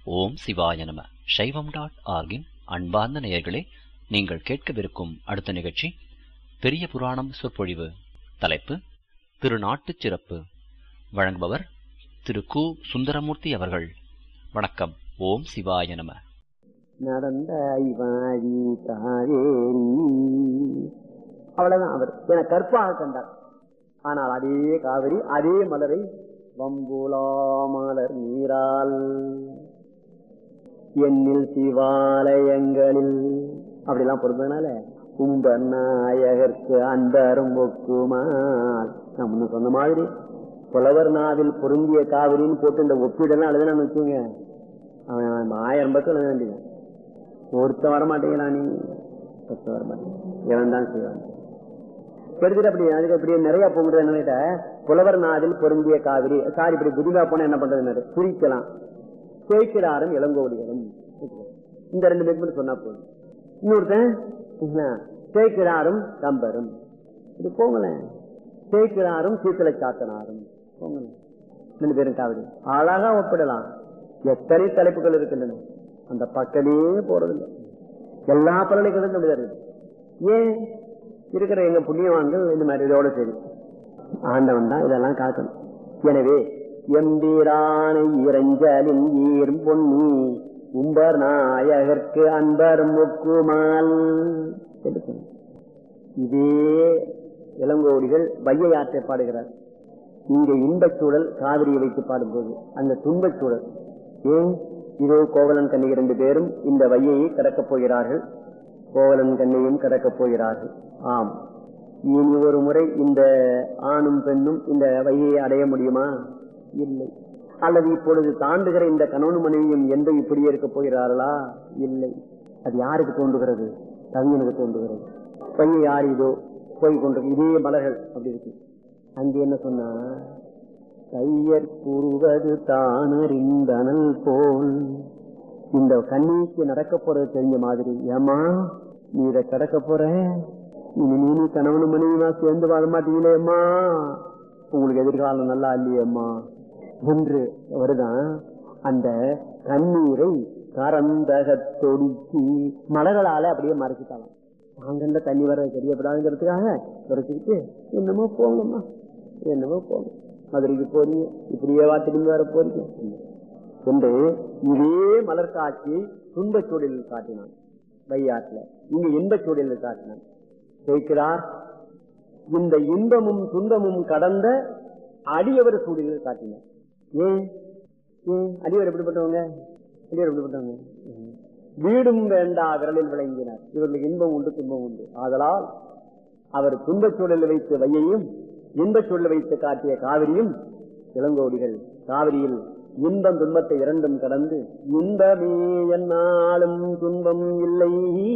ஓம் சிவாய நம சைவம் டாட் ஆர்கின் அன்பார்ந்த நேயர்களே நீங்கள் கேட்கவிருக்கும் அடுத்த நிகழ்ச்சி பெரிய புராணம் சொற்பொழிவு தலைப்பு திருநாட்டுச் சிறப்பு வழங்குபவர் திரு கு சுந்தரமூர்த்தி அவர்கள் வணக்கம் ஓம் சிவாய நம நடந்த ஐவாழி காவேரி அவ்வளவுதான் அவர் என கற்பாக கண்டார் ஆனால் அதே காவிரி அதே மலரை வம்புலா மலர் நீரால் எண்ணில் சிவாலயங்களில் அப்படிலாம் பொறுத்ததுனால கும்ப நாயகர்க்கு அன்பரும் ஒக்குமால் நான் முன்ன சொன்ன மாதிரி புலவர் நாவில் பொருந்திய காவிரின்னு போட்டு இந்த ஒப்பீடெல்லாம் எழுதுனான்னு வச்சுங்க அவன் ஆயிரம் பக்கம் எழுத வேண்டியது ஒருத்த வர மாட்டேங்கிறான் நீ ஒருத்த வர மாட்டேங்க இவன் தான் செய்வான் எடுத்துட்டு அப்படி அதுக்கு அப்படி நிறைய போகுது என்ன புலவர் நாதில் பொருந்திய காவிரி சாரி இப்படி புதிதா போனா என்ன பண்றது குறிக்கலாம் கேட்கிறாரும் இளங்கோடிகளும் இந்த ரெண்டு பேர் மட்டும் சொன்னா போதும் இன்னொருத்தன் கேட்கிறாரும் கம்பரும் இது போங்களேன் கேட்கிறாரும் சீத்தலை சாத்தனாரும் போங்களேன் ரெண்டு பேரும் காவிரி அழகா ஒப்பிடலாம் எத்தனை தலைப்புகள் இருக்கின்றன அந்த பக்கமே போறதில்லை எல்லா பல்கலைக்கழகம் அப்படிதான் இருக்குது ஏன் இருக்கிற எங்க புண்ணியவான்கள் இந்த மாதிரி இதோட சரி ஆண்டவன் தான் இதெல்லாம் காக்கணும் எனவே எம்பீரானை இறைஞ்சலின் ஈர் பொன்னி உம்பர் நாயகர்க்கு அன்பர் முக்குமால் இதே இளங்கோடிகள் வையை ஆற்றை பாடுகிறார் இங்க இன்பச் சூழல் காவிரியை வைத்து பாடும்போது அந்த துன்பச் சூழல் ஏன் இதோ கோவலன் கண்ணி இரண்டு பேரும் இந்த வையையை கடக்கப் போகிறார்கள் கோவலன் கண்ணையும் கடக்கப் போகிறார்கள் ஆம் இனி ஒரு முறை இந்த ஆணும் பெண்ணும் இந்த வையை அடைய முடியுமா இல்லை அல்லது இப்பொழுது தாண்டுகிற இந்த கணவன் மனைவியும் எந்த இப்படியே இருக்க போகிறார்களா இல்லை அது யாருக்கு தோன்றுகிறது கவிஞனுக்கு தோன்றுகிறது பையன் யார் இதோ போய் கொண்டு இதே மலர்கள் அப்படி இருக்கு அங்கே என்ன சொன்னா கையற் கூறுவது தானறிந்தனல் போல் இந்த கண்ணிக்கு நடக்க போறது தெரிஞ்ச மாதிரி ஏமா நீ இதை கடக்க போற இனி நீ கணவனு மனைவிமா சேர்ந்து வாழ மாட்டீங்களேம்மா உங்களுக்கு எதிர்காலம் நல்லா இல்லையேம்மா என்று வருதான் அந்த கண்ணீரை கரந்தகத்தொடுக்கி மலர்களால அப்படியே மறைச்சிட்டாலாம் அங்கண்ட தண்ணி வர தெரியப்படாதுங்கிறதுக்காக குறைச்சிக்கிட்டு என்னமோ போங்கம்மா என்னமோ போங்க மதுரைக்கு போறீங்க இப்படியே வா திரும்பி வர போறீங்க என்று இதே மலர் காட்சி துன்பச் சூழலில் காட்டினான் வையாற்றுல இங்க இன்பச் சூழலில் காட்டினான் கேட்கிறார் இந்த இன்பமும் துன்பமும் கடந்த அடியவர் சூழலில் காட்டினார் ஏன் ஏன் அடியவர் எப்படிப்பட்டவங்க அடியவர் எப்படிப்பட்டவங்க வீடும் வேண்டா விரலில் விளங்கினார் இவர்களுக்கு இன்பம் உண்டு துன்பம் உண்டு ஆதலால் அவர் துன்பச் சூழலில் வைத்து வையையும் இன்பச் சூழல் வைத்து காட்டிய காவிரியும் இளங்கோடிகள் காவிரியில் இன்பம் துன்பத்தை இரண்டும் கடந்து இன்பமே என்னாலும் துன்பம் இல்லை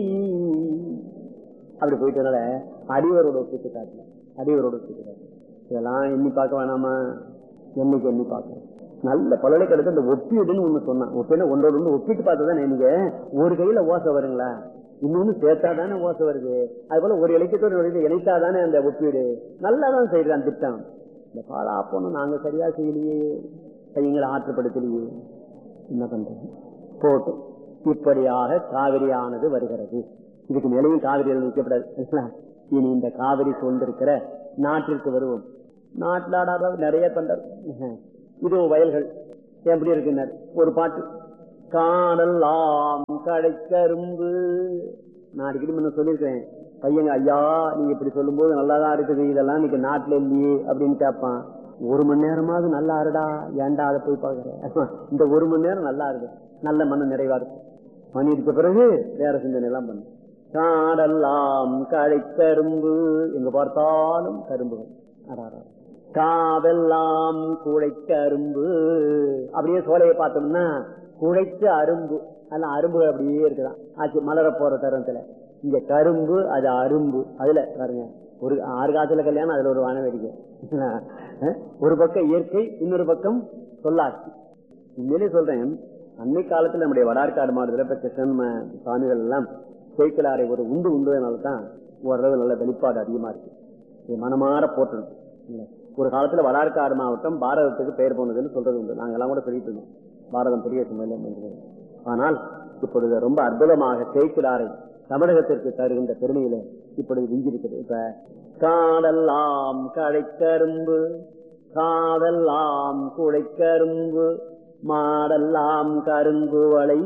அப்படி போயிட்டனால அடிவரோட ஒப்பிட்டு காட்டல அடிவரோட ஒப்பிட்டு காட்டல இதெல்லாம் எண்ணி பார்க்க வேணாமா என்னைக்கு எண்ணி பார்க்கணும் நல்ல பல்கலைக்கழகத்தை இந்த ஒப்பீடுன்னு ஒண்ணு சொன்னான் ஒப்பிடு ஒன்றோடு ஒன்று ஒப்பிட்டு பார்த்தா நீங்க ஒரு கையில ஓசை வருங்களா இன்னொன்னு சேர்த்தா தானே ஓசை வருது அது போல ஒரு இலக்கியத்தோடு இணைத்தா தானே அந்த ஒப்பீடு நல்லா தான் செய்யறான் திட்டம் இந்த பாலா போனோம் நாங்க சரியா செய்யலையே கையங்களை ஆற்றுப்படுத்தலையே என்ன பண்றது போட்டு இப்படியாக காவிரியானது வருகிறது இதுக்கு மேலேயும் காவிரி வைக்கப்படாது இனி இந்த காவிரி சூழ்ந்திருக்கிற நாட்டிற்கு வருவோம் நாட்டில் ஆடாத நிறைய பண்றார் இதோ வயல்கள் எப்படி இருக்கின்றார் ஒரு பாட்டு காணலாம் கடைக்கரும்பு நான் அடிக்கடி முன்ன சொல்லியிருக்கேன் பையங்க ஐயா நீங்க இப்படி சொல்லும் போது நல்லாதான் இருக்குது இதெல்லாம் இன்னைக்கு நாட்டுல இல்லையே அப்படின்னு கேட்பான் ஒரு மணி நேரமாவது நல்லா இருடா ஏன்டா அதை போய் பாக்குற இந்த ஒரு மணி நேரம் நல்லா இருக்கு நல்ல மன நிறைவா இருக்கும் மணி இருக்க பிறகு வேற சிந்தனை எல்லாம் பண்ணு காடெல்லாம் கடைக்கரும்பு எங்க பார்த்தாலும் கரும்புகள் அடாடா காவெல்லாம் குழைக்க அரும்பு அப்படியே சோலையை பார்த்தோம்னா குழைச்ச அரும்பு அதெல்லாம் அரும்புகள் அப்படியே இருக்குதான் ஆச்சு மலர போற தருணத்துல இங்க கரும்பு அது அரும்பு அதுல பாருங்க ஒரு ஆறு காலத்துல கல்யாணம் அதுல ஒரு வான வேடிக்கை ஒரு பக்கம் இயற்கை இன்னொரு பக்கம் சொல்லாட்சி உண்மையிலே சொல்றேன் அன்னை காலத்துல நம்முடைய வடார்காடு மாவட்டத்தில் இப்ப கிருஷ்ணன் சுவாமிகள் எல்லாம் கோய்க்கலாரை ஒரு உண்டு உண்டுனால தான் ஓரளவு நல்ல வெளிப்பாடு அதிகமா இருக்கு மனமாற போட்டணும் ஒரு காலத்துல வடார்காடு மாவட்டம் பாரதத்துக்கு பெயர் போனதுன்னு சொல்றது உண்டு நாங்கெல்லாம் கூட சொல்லிட்டு இருந்தோம் பாரதம் பெரிய சம்பந்தம் என்கிறது ஆனால் இப்பொழுது ரொம்ப அற்புதமாக தேய்க்கிறாரை தமிழகத்திற்கு தருகின்ற பெருமையில இப்பொழுது விஞ்சிருக்கிறது இப்ப காடெல்லாம் கழைக்கரும்பு காதெல்லாம் குழைக்கரும்பு மாடெல்லாம் கருங்குவளை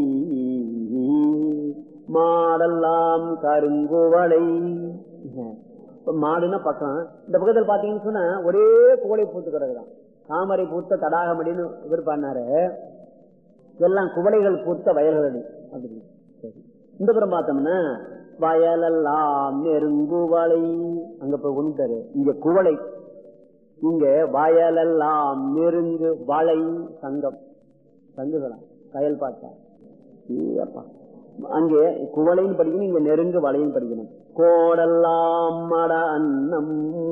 மாடெல்லாம் கருங்குவளை இப்ப மாடுன்னா பக்கம் இந்த பக்கத்தில் பாத்தீங்கன்னு சொன்னா ஒரே குவளை பூத்து கிடக்குறான் தாமரை பூத்த தடாகமடின்னு இவர் பண்ணாரு எல்லாம் குவளைகள் பூத்த வயல்களடி அப்படின்னு சரி. இந்த புறம் பார்த்தோம்னா வயலெல்லாம் நெருங்குவளை அங்க போய் கொண்டுட்டாரு இங்க குவளை இங்க வயலெல்லாம் நெருங்கு வளை சங்கம் சங்குகளா வயல் பார்த்தா ஏப்பா அங்கே குவளையும் படிக்கணும் இங்க நெருங்கு வளையும் படிக்கணும் கோடெல்லாம் மட அன்னம்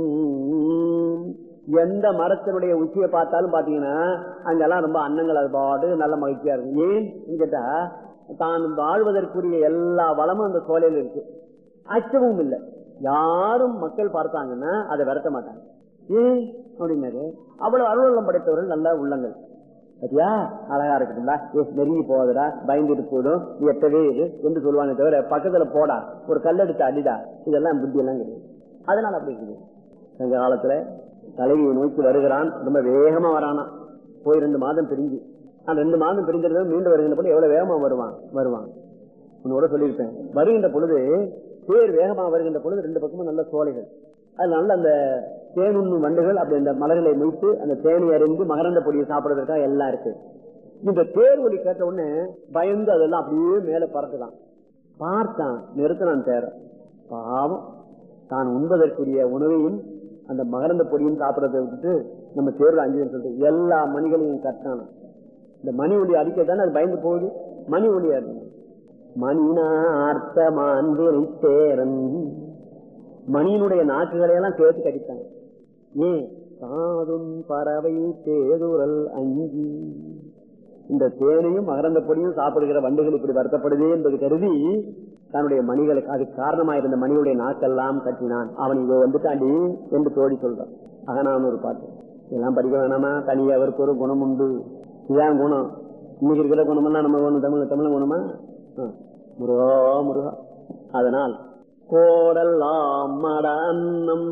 எந்த மரத்தினுடைய உச்சியை பார்த்தாலும் பாத்தீங்கன்னா அங்கெல்லாம் ரொம்ப அன்னங்கள் அது பாட்டு நல்ல மகிழ்ச்சியா இருக்கும் ஏன் கேட்டா தான் வாழ்வதற்குரிய எல்லா வளமும் அந்த சோலையில இருக்கு அச்சமும் இல்லை யாரும் மக்கள் பார்த்தாங்கன்னா அதை விரட்ட மாட்டாங்க ஏன் அப்படின்னாரு அவ்வளவு அலுவலம் படைத்தவர்கள் நல்ல உள்ளங்கள் சரியா அழகா இருக்குங்களா ஏ நெருங்கி போகுதுடா பயந்துட்டு போயிடும் நீ எட்டவே இரு என்று சொல்லுவாங்க தவிர பக்கத்துல போடா ஒரு கல்லெடுத்து அடிடா இதெல்லாம் புத்தி எல்லாம் கிடையாது அதனால அப்படி இருக்குது சங்க காலத்துல தலைவியை நோக்கி வருகிறான் ரொம்ப வேகமா வரானா போய் ரெண்டு மாதம் பிரிஞ்சு அந்த ரெண்டு மாதம் பிரிஞ்சிருந்தது மீண்டும் வருகின்ற பொழுது எவ்வளவு வேகமா வருவான் வருவான் உன்னோட சொல்லியிருப்பேன் வருகின்ற பொழுது தேர் வேகமா வருகின்ற பொழுது ரெண்டு பக்கமும் நல்ல சோலைகள் அது நல்ல அந்த தேனுண்ணும் வண்டுகள் அப்படி அந்த மலர்களை மொய்த்து அந்த தேனை அறிந்து மகரந்த பொடியை சாப்பிடுறதுக்காக எல்லாம் இருக்கு இந்த தேர் ஒலி கேட்ட உடனே பயந்து அதெல்லாம் அப்படியே மேல பறக்குதான் பார்த்தான் நிறுத்தினான் தேர பாவம் தான் உண்பதற்குரிய உணவையும் அந்த மகரந்த பொடியும் சாப்பிடறதை விட்டுட்டு நம்ம தேர்வு அஞ்சுன்னு சொல்லிட்டு எல்லா மணிகளையும் கட்டான இந்த மணி ஒளி அடிக்கத்தானே அது பயந்து போகுது மணி ஒளி அடிக்கணும் மணினார்த்த மாந்திரை தேரன் மணியினுடைய நாக்குகளை எல்லாம் சேர்த்து கடித்தாங்க ஏன் காதும் பறவை தேதுரல் அஞ்சி இந்த தேனையும் மகரந்த பொடியும் சாப்பிடுகிற வண்டுகள் இப்படி வருத்தப்படுதே என்பது கருதி தன்னுடைய மணிகளுக்கு அது காரணமாயிருந்த மணியுடைய நாக்கெல்லாம் கட்டினான் அவன் இவ வந்துட்டாண்டி என்று தோழி சொல்றான் அகனான ஒரு பாட்டு இதெல்லாம் படிக்க வேணாமா தனியா அவருக்கு ஒரு குணம் உண்டு இதான் குணம் இன்னைக்கு இருக்கிற குணமெல்லாம் நம்ம குணம் தமிழ் தமிழ் குணமா ஆ. முருகா முருகா அதனால் கோடெல்லாம் மட அன்னம்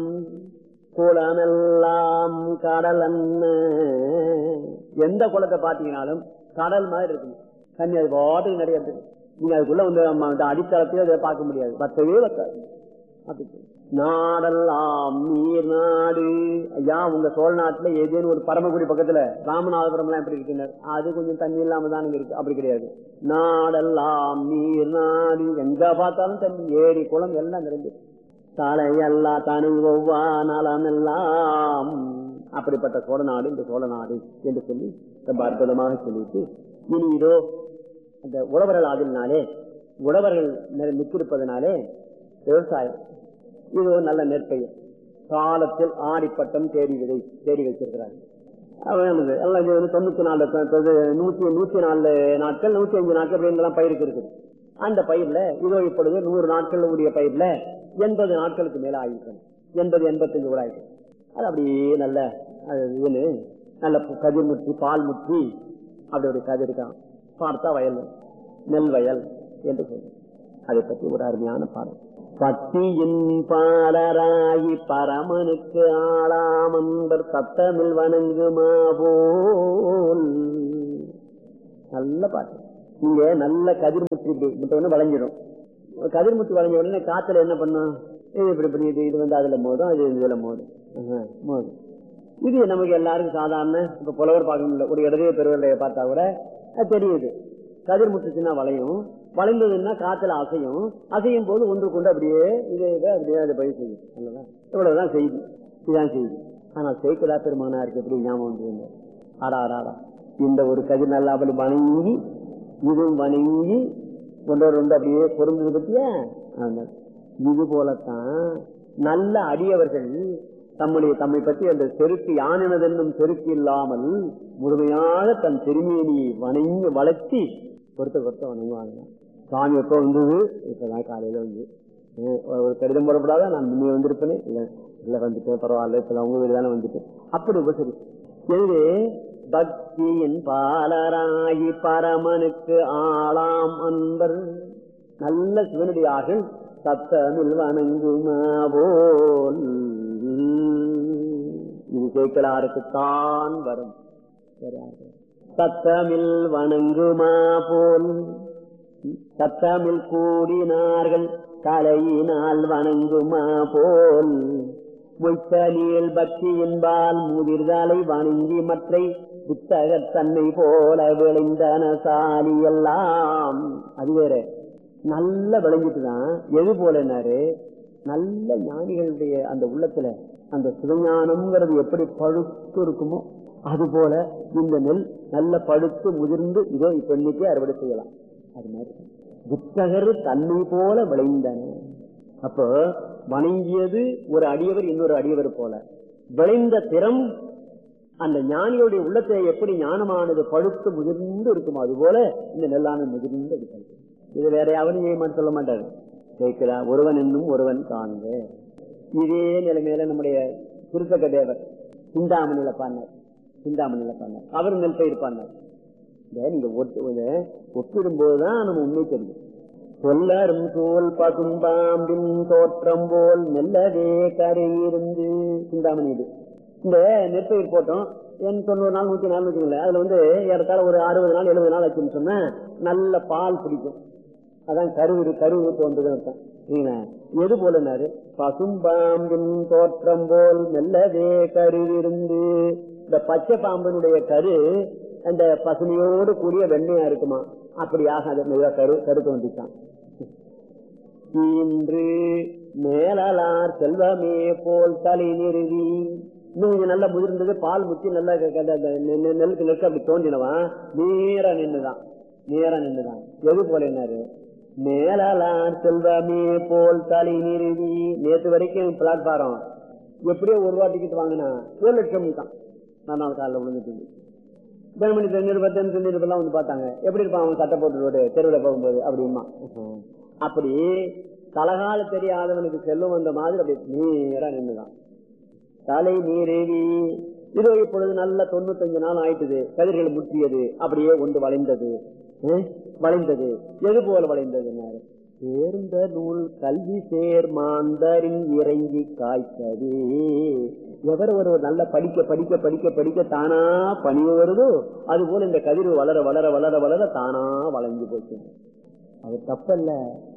குளமெல்லாம் கடல் அன்ன எந்த குளத்தை பாத்தீங்கன்னாலும் கடல் மாதிரி இருக்கும் தண்ணி அது பாட்டுக்கு நிறைய இருக்கு நீங்க அதுக்குள்ள வந்து நம்ம அந்த அடித்தளத்தையும் அதை பார்க்க முடியாது பத்தவே பத்தாது அப்படி சொல்லு. நாடெல்லாம் நீர் நாடு ஐயா உங்க சோழ நாட்டுல ஏதேனும் ஒரு பரமக்குடி பக்கத்துல ராமநாதபுரம் எல்லாம் எப்படி இருக்குனர் அது கொஞ்சம் தண்ணி இல்லாம தான் இருக்கு அப்படி கிடையாது நாடெல்லாம் நீர் நாடு எங்க பார்த்தாலும் தண்ணி ஏரி குளம் எல்லாம் நிறைஞ்சு தலை எல்லா தனி ஒவ்வா நலம் எல்லாம் அப்படிப்பட்ட சோழ நாடு இந்த சோழ நாடு என்று சொல்லி ரொம்ப அற்புதமாக சொல்லிட்டு இனி இதோ அந்த உழவர்கள் ஆதினாலே உழவர்கள் நிற- மிக்கிருப்பதனாலே விவசாயம் இது ஒரு நல்ல நெற்பயிர் காலத்தில் ஆடிப்பட்டம் தேடி விதை தேடி வச்சிருக்கிறாங்க அவன் நமக்கு எல்லாம் இது வந்து தொண்ணூத்தி நாலு த- த- நூத்தி நூத்தி நாலு நாட்கள் நூத்தி அஞ்சு நாட்கள் அப்படின்றலாம் பயிருக்கு இருக்குது அந்த பயிர்ல இதோ இப்பொழுது நூறு நாட்கள் உடைய பயிர்ல எண்பது நாட்களுக்கு மேல ஆகிருக்கணும் எண்பது எண்பத்தஞ்சு கூட ஆயிருக்கு அது அப்படியே நல்ல அது இதுன்னு நல்ல பு- கதிர் முற்றி பால் முற்றி அப்படி ஒரு கதிர் இருக்கான் பார்த்தா வயல் நெல் வயல் என்று சொல்லு அதை பற்றி ஒரு அருமையான பாடல் பத்தியின் பாலராகி பரமனுக்கு ஆளாமன்பர் தத்தமிழ் வணங்குமா போல் நல்ல பாட்டு நீங்க நல்ல கதிர்முற்றி முட்டை வளைஞ்சிடும் கதிர்முற்றி வளைஞ்ச உடனே காத்துல என்ன பண்ணும் இது இப்படி பண்ணிட்டு இது வந்து அதுல மோதும் அது இதுல மோதும் ஆஹா, மோதும் இது நமக்கு எல்லாருக்கும் சாதாரண இப்ப புலவர் பார்க்க முடியல ஒரு இடவே பெருவடைய பார்த்தா கூட அது தெரியுது கதிர் முட்டுச்சுன்னா வளையும் வளைந்ததுன்னா காத்துல அசையும் அசையும் போது ஒன்று கொண்டு அப்படியே இதே இதை அப்படியே அதை பயிர் செய்யும் அல்லவா? இவ்வளவுதான் செய்தி இதுதான் செய்தி ஆனால் சேக்கலா பெருமானா இருக்கு எப்படி ஞாபகம் வந்து ஆடா ஆடா இந்த ஒரு கதிர் நல்லா அப்படி வணங்கி இதுவும் வணங்கி ஒன்றோடு ஒன்று அப்படியே பொருந்தது பத்தியா ஆமா. இது போலத்தான் நல்ல அடியவர்கள் தம்முடைய தம்மை பற்றி அந்த செருக்கு யானினதென்னும் செருக்கு இல்லாமல் முழுமையாக தன் திருமேனியை வணங்கி வளர்த்தி பொறுத்த பொறுத்த வணங்குவாங்க சாமி எப்போ வந்தது இப்பதான் காலையில வந்து அஹ் ஒரு கடிதம் போடப்படாத நான் முன்னே வந்திருப்பேனே இல்ல இல்ல வந்துட்டேன் பரவாயில்ல இப்ப உங்க வீடு தானே வந்துட்டேன் அப்படி உபசரி எனவே பக்தியின் பாலராகி பரமனுக்கு ஆளாம் அன்பர் நல்ல சிவனடியார்கள் சத்தமில் வணங்குமா போல் இது கேட்கலாருக்குத்தான் வரும் சத்தமில் வணங்குமா போல் சத்தமில் கூடினார்கள் தலையினால் வணங்குமா போல் மொய்த்தலியல் பக்தி என்பால் முதிர்தலை வணங்கி மற்றை புத்தக தன்னை போல விளைந்தன சாலி எல்லாம் அது வேற நல்ல விளைஞ்சிட்டுதான் எது போலனாரு நல்ல ஞானிகளுடைய அந்த உள்ளத்துல அந்த சிவஞானம்ங்கிறது எப்படி பழுத்து இருக்குமோ அது போல இந்த நெல் நல்ல பழுத்து முதிர்ந்து இதோ இப்ப இன்னைக்கே அறுவடை செய்யலாம் அது மாதிரி புத்தகர் தன்னை போல விளைந்தன அப்போ வணங்கியது ஒரு அடியவர் இன்னொரு அடியவர் போல விளைந்த திறம் அந்த ஞானியுடைய உள்ளத்தை எப்படி ஞானமானது பழுத்து முதிர்ந்து இருக்குமோ அது போல இந்த நெல்லானது முதிர்ந்து இருக்கிறது இது வேற யாவரும் ஏமாற்ற சொல்ல மாட்டாரு கேட்கிறா ஒருவன் என்னும் ஒருவன் காண்க இதே நிலைமையில நம்முடைய குருத்தக்க தேவர் சிந்தாமணியில பாடினார் சிந்தாமணியில பாடினார் அவர் நெல் பயிர் பாடினார் நீங்க ஒப்பிடும் போதுதான் நம்ம உண்மை தெரியும் சொல்லரும் சோல் பசும்பாம்பின் தோற்றம் போல் மெல்லவே கரையிருந்து சிந்தாமணி இது இந்த நெற்பயிர் போட்டோம் என் தொண்ணூறு நாள் நூத்தி நாள் வச்சுக்கல அதுல வந்து ஏறத்தாழ ஒரு அறுபது நாள் எழுபது நாள் ஆச்சுன்னு சொன்னா நல்ல பால் பிடிக்கும் அதான் கருவு கருவு தோன்றுதான் அர்த்தம் எது போலனாரு பசும்பாம்பின் தோற்றம் போல் மெல்லவே கருவிருந்து இந்த பச்சை பாம்பனுடைய கரு அந்த பசுமையோடு கூடிய வெண்மையா இருக்குமா அப்படியாக அது மெதுவா கரு கரு தோன்றிச்சான் இன்று மேலார் செல்வமே போல் தலை நிறுவி இன்னும் கொஞ்சம் நல்லா முதிர்ந்தது பால் முத்தி நல்லா நெல்லுக்கு நெருக்கு அப்படி தோன்றினவன் நேரா நின்றுதான் நேரா நின்றுதான் எது போல என்னாரு மேலார் செல்வமே போல் தலை நிறுவி நேற்று வரைக்கும் பிளாட்பாரம் எப்படியோ ஒரு ரூபா டிக்கெட் வாங்கினா ஒரு லட்சம் தான் நான் நாள் காலையில் விழுந்துட்டு பெண்மணி நிருபத்தை நிருபெல்லாம் வந்து பார்த்தாங்க எப்படி இருப்பான் அவன் சட்டை போட்டு தெருவில் போகும்போது அப்படிமா அப்படி தலகால தெரியாதவனுக்கு செல்லும் வந்த மாதிரி அப்படி நேரா நின்றுதான் தலை நீரேவி இதோ இப்பொழுது நல்ல தொண்ணூத்தஞ்சு நாள் ஆயிட்டுது கதிர்கள் முற்றியது அப்படியே ஒன்று வளைந்தது வளைந்தது எது போல வளைந்தது சேர்ந்த நூல் கல்வி சேர் மாந்தரின் இறங்கி காய்ச்சதே எவர் ஒரு நல்ல படிக்க படிக்க படிக்க படிக்க தானா பணிவு வருதோ அது போல இந்த கதிர் வளர வளர வளர வளர தானா வளைஞ்சு போச்சு அது தப்பல்ல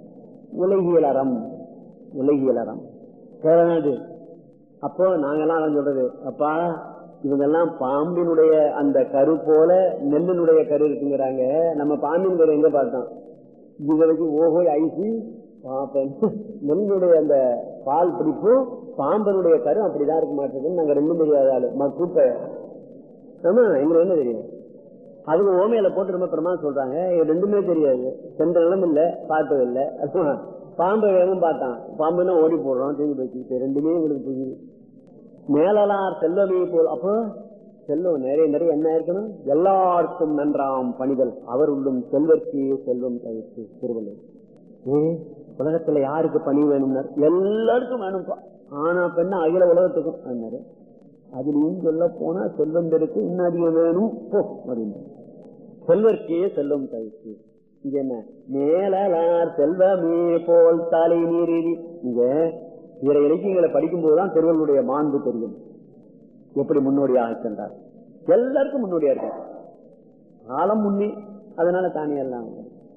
உலகியல் அறம் உலகியல் அறம் தேவையானது அப்போ நாங்கெல்லாம் சொல்றது அப்பா இவங்கெல்லாம் பாம்பினுடைய அந்த கரு போல நெல்லினுடைய கரு இருக்குங்கிறாங்க நம்ம பாம்பின் கரு எங்க பார்த்தோம் இதுவரைக்கு ஓஹோ ஐசி பாப்பன் நெல்லுடைய அந்த பால் பிடிப்பு பாம்பனுடைய கரு அப்படிதான் இருக்க மாட்டேங்குது நாங்க ரெண்டும் தெரியாத ஆளு மக்கூப்ப ஆமா எங்களுக்கு என்ன தெரியும் அதுக்கு ஓமையில போட்டு ரொம்ப பிரமா சொல்றாங்க ரெண்டுமே தெரியாது சென்ற நிலம் இல்ல பார்த்தது இல்ல பாம்பை வேகம் பார்த்தான் பாம்புன்னா ஓடி போடுறோம் தூங்கி வச்சுக்கிட்டு ரெண்டுமே எங்களுக்கு புரியுது மேலார் செல்வமே போல் அப்போ செல்வம் நிறைய நிறைய என்ன இருக்கணும் எல்லாருக்கும் நன்றாம் பணிதல் அவர் உள்ளும் செல்வர்க்கு செல்வம் தவிர்த்து திருவள்ளுவர் ஏ உலகத்துல யாருக்கு பணி வேணும்னா எல்லாருக்கும் வேணும்ப்பா ஆனா பெண்ணா அகில உலகத்துக்கும் அண்ணாரு அதுலயும் சொல்ல போனா செல்வம் இருக்கு இன்னும் அதிகம் வேணும் போ அப்படின்னு செல்வர்க்கே செல்வம் தவிர்த்து இங்க என்ன மேலார் செல்வமே போல் தலை நீரிடி இங்க பிற இலக்கியங்களை படிக்கும் போதுதான் திருவள்ளுடைய மாண்பு தெரியும் எப்படி முன்னோடியாக சென்றார் எல்லாருக்கும் முன்னோடியா இருக்கார் காலம் முன்னே அதனால தானே எல்லாம்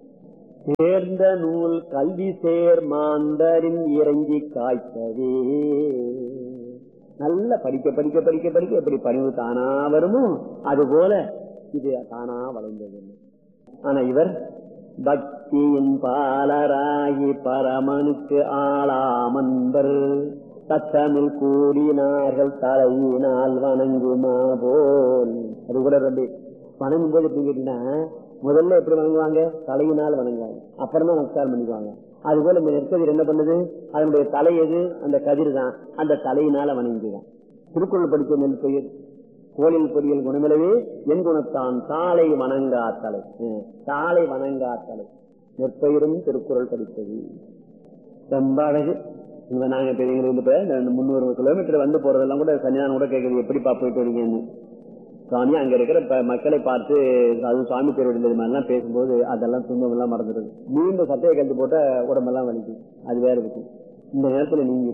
சேர்ந்த நூல் கல்வி சேர் மாந்தரின் இறங்கி காய்ச்சவே நல்ல படிக்க படிக்க படிக்க படிக்க எப்படி பணிவு தானா வருமோ அது போல இது தானா வளைந்தது ஆனா இவர் பக்தியின் பாலராகி பரமனுக்கு ஆளாமன்பர் தத்தமில் கூடினார்கள் தலையினால் வணங்குமா போல் அது கூட ரொம்ப வணங்கும் போது எப்படி கேட்டீங்கன்னா முதல்ல எப்படி வணங்குவாங்க தலையினால் வணங்குவாங்க அப்புறம் தான் நமஸ்காரம் பண்ணிக்குவாங்க அது போல இந்த நெற்கதிர் என்ன பண்ணுது அதனுடைய தலை எது அந்த கதிர் தான் அந்த தலையினால வணங்குதான் திருக்குறள் படித்த நெல் பெயர் கோலில் பொறியல் குணமிலவே என் குணத்தான் தாளை வணங்கா தலை தாளை வணங்கா தலை நெற்பயிரும் திருக்குறள் படித்தது ரொம்ப அழகு இங்க நாங்க இப்ப எங்களுக்கு இப்ப முன்னூறு கிலோமீட்டர் வந்து போறதெல்லாம் கூட சன்னிதானம் கூட கேட்குது எப்படிப்பா போயிட்டு வரீங்கன்னு சுவாமி அங்க இருக்கிற ப- மக்களை பார்த்து அது சுவாமி திருவடி இது மாதிரிலாம் பேசும்போது அதெல்லாம் துன்பம் எல்லாம் மறந்துடுது மீண்டும் சட்டையை கழித்து போட்ட உடம்பெல்லாம் வலிக்கும் அது வேற இருக்கும் இந்த நேரத்துல நீங்க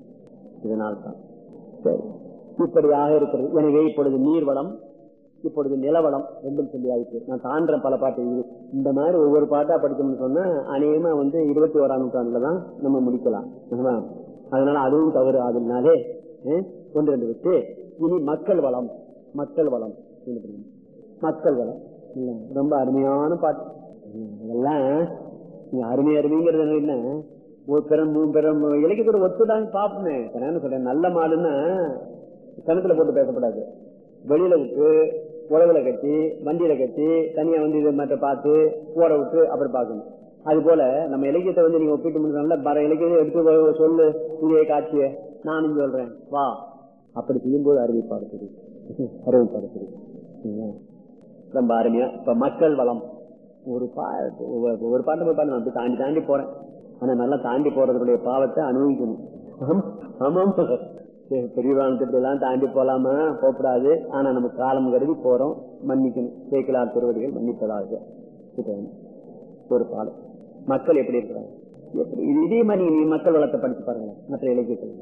இதனால் தான் சரி இப்படியாக இருக்கிறது எனவே இப்பொழுது நீர்வளம் இப்பொழுது நிலவளம் ரெண்டும் சொல்லி ஆயிடுச்சு நான் தாண்டேன் பல பாட்டு இது இந்த மாதிரி ஒவ்வொரு பாட்டா படிக்கணும்னு சொன்னா அநேகமா வந்து இருபத்தி ஓராம் நூற்றாண்டுல தான் நம்ம முடிக்கலாம் ஆமா. அதனால அதுவும் தவறு அதனாலே அஹ், ஒன்று ரெண்டு விட்டு இனி மக்கள் வளம் மக்கள் வளம் என்ன மக்கள் வளம் இல்ல, ரொம்ப அருமையான பாட்டு ம், இதெல்லாம் நீங்க அருமை அருமைங்கிறது என்ன ஒரு பிறம் மூணு பிறம் இலக்கியத்தோட ஒத்துதான் பார்ப்போமே இப்ப நான் என்ன சொல்றேன் நல்ல மாடுன்னா கணத்துல போட்டு பேசப்படாது வெளியில விட்டு உழவுல கட்டி வண்டியில கட்டி தனியா வந்து இதை மற்ற பார்த்து ஓட விட்டு அப்புறம் பார்க்கணும் அது போல நம்ம இலக்கியத்தை வந்து நீங்க ஒப்பிட்டு முடியல பர இலக்கியத்தை எடுத்து வ- சொல்லு இதே காட்சிய நானும் சொல்றேன் வா அப்படி செய்யும்போது அறிவிப்பாடு அறிவிப்பாடு தெரியும் ரொம்ப அருமையா இப்ப மக்கள் வளம் ஒரு பா ஒவ்வொரு- ஒரு பாட்டு போய் பாட்டு நான் அப்படி தாண்டி தாண்டி போறேன் ஆனா நல்லா தாண்டி போறதுடைய பாவத்தை அனுபவிக்கணும் ஆம், ஆமாம் பெரியவானத்திட்ட எல்லாம் தாண்டி போலாமா போகக்கூடாது ஆனா நம்ம காலம் கருதி போறோம் மன்னிக்கணும் சேக்கலார் திருவடிகள் மன்னிப்பதாக இப்ப ஒரு பாடம் மக்கள் எப்படி இருக்கிறாங்க எப்படி இது இதே மாதிரி நீங்க மக்கள் வளத்தை படிச்சு பாருங்க மற்ற இலக்கியத்தில்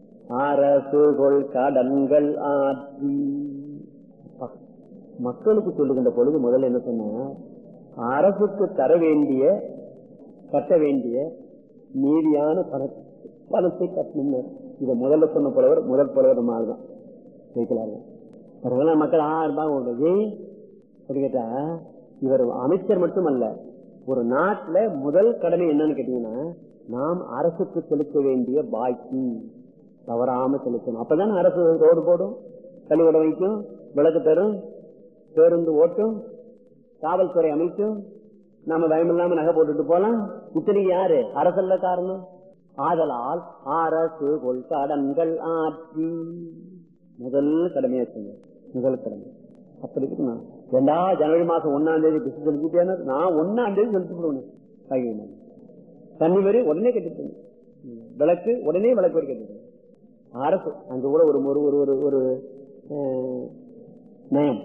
அரசு கொள் கடன்கள் ஆற்றி அப்பா, மக்களுக்கு சொல்லுகின்ற பொழுது முதல்ல என்ன சொன்னா அரசுக்கு தர வேண்டிய கட்ட வேண்டிய நீதியான பண பணத்தை கட்டணும் இதை முதல்ல சொன்ன புலவர் முதல் புலவர் நம்ம ஆள்தான் கேட்கலாங்க பிறகுலாம் மக்கள் ஆறு ரூபாய் ஓடுது அப்படி கேட்டா இவர் அமைச்சர் மட்டுமல்ல ஒரு நாட்டுல முதல் கடமை என்னன்னு கேட்டீங்கன்னா நாம் அரசுக்கு செலுத்த வேண்டிய பாக்கி தவறாம செலுத்தணும் அப்பதான் அரசு ரோடு போடும் கழிவுட வைக்கும் விளக்கு தரும் பேருந்து ஓட்டும் காவல்துறை அமைக்கும் நாம பயமில்லாம நகை போட்டுட்டு போலாம் இத்தனைக்கு யாரு அரசல்ல காரணம் ஆதலால் அரசு கொள் கடன்கள் ஆற்றி முதல் கடமையா சொன்னார் முதல் கடமை அப்படி இருக்கணும் எல்லா ஜனவரி மாசம் ஒன்னாம் தேதி கிறிஸ்து செலுத்திட்டேன்னா நான் ஒன்னாம் தேதி செலுத்தி போடுவேன் காய்கறி மார்க்கெட். தண்ணி வரி உடனே கட்டிட்டு விளக்கு உடனே விளக்கு வரி கட்டிட்டு அரசு அங்க கூட ஒரு ஒரு ஒரு ஒரு ஒரு அஹ், நயம்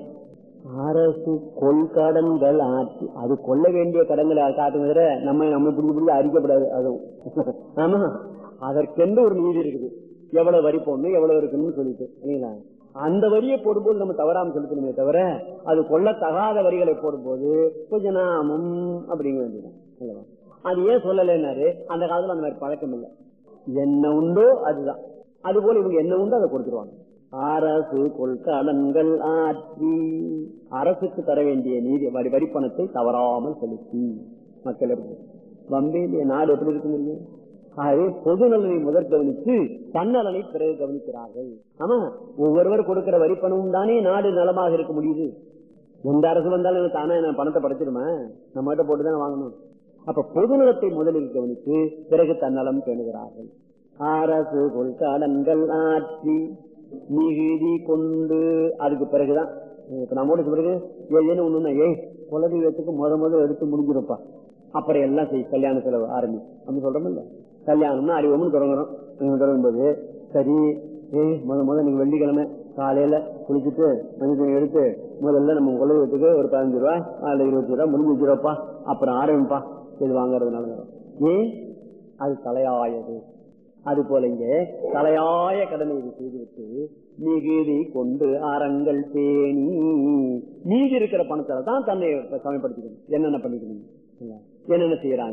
அரசு கொள்கடன்கள் ஆட்சி அது கொள்ள வேண்டிய கடன்களை காட்டுங்கிற நம்ம நம்ம புடி புடி அரிக்கப்படாது அதுவும் ஆமா அதற்கென்று ஒரு நீதி இருக்குது எவ்வளவு வரி போடணும் எவ்வளவு இருக்குன்னு சொல்லிட்டு இல்லைங்களா அந்த வரியை போடும்போது நம்ம தவறாம செலுத்தணுமே தவிர அது கொள்ளத்தகாத வரிகளை போடும்போது கொஞ்ச நாமும் அப்படிங்க வேண்டியது அது ஏன் சொல்லலைன்னாரு அந்த காலத்துல அந்த மாதிரி பழக்கம் இல்லை என்ன உண்டோ அதுதான் அது போல இவங்க என்ன உண்டோ அதை கொடுத்துருவாங்க அரசு கொள்கடன்கள் ஆற்றி அரசுக்கு தர வேண்டிய நீதி வரி வரிப்பணத்தை தவறாமல் செலுத்தி மக்களுக்கு வம்பேலிய நாடு எப்படி இருக்குங்க ஆகவே பொது நலனை முதற் கவனித்து தன்னலனை பிறகு கவனிக்கிறார்கள் ஆமா ஒவ்வொருவர் கொடுக்கிற வரிப்பணமும் தானே நாடு நலமாக இருக்க முடியுது எந்த அரசு வந்தாலும் எனக்கு தானே நான் பணத்தை படைச்சிடுமா நம்ம கிட்ட போட்டுதானே வாங்கணும் அப்ப பொது நலத்தை முதலில் கவனித்து பிறகு தன்னலம் பேணுகிறார்கள் அரசு கொள்கடன்கள் ஆற்றி மிகுதி கொண்டு அதுக்கு பிறகுதான் இப்ப நம்மோட பிறகு ஏதேனும் ஒண்ணுன்னா ஏய் குலதெய்வத்துக்கு முத முத எடுத்து முடிஞ்சிருப்பா அப்புறம் எல்லாம் செய் கல்யாண செலவு ஆரம்பி அப்படி சொல்றோம் இல்ல கல்யாணம்னா அறிவோம்னு தொடங்குறோம் நீங்க தொடங்கும்போது சரி ஏய் முத முத நீங்க வெள்ளிக்கிழமை காலையில குளிச்சுட்டு மஞ்சள் எடுத்து முதல்ல நம்ம குலதெய்வத்துக்கு ஒரு பதினஞ்சு ரூபாய் அதுல இருபத்தி ரூபாய் முடிஞ்சு வச்சிருப்பா அப்புறம் ஆரம்பிப்பா இது வாங்குறதுனால ஏன் அது தலையாயது அது போல இங்க தலையாய கடமை இது செய்துவிட்டு மிகுதி கொண்டு அறங்கள் பேணி மீதி இருக்கிற பணத்தை தான் தன்னை சமயப்படுத்திக்கணும் என்னென்ன பண்ணிக்கணும் என்னென்ன செய்யறாங்க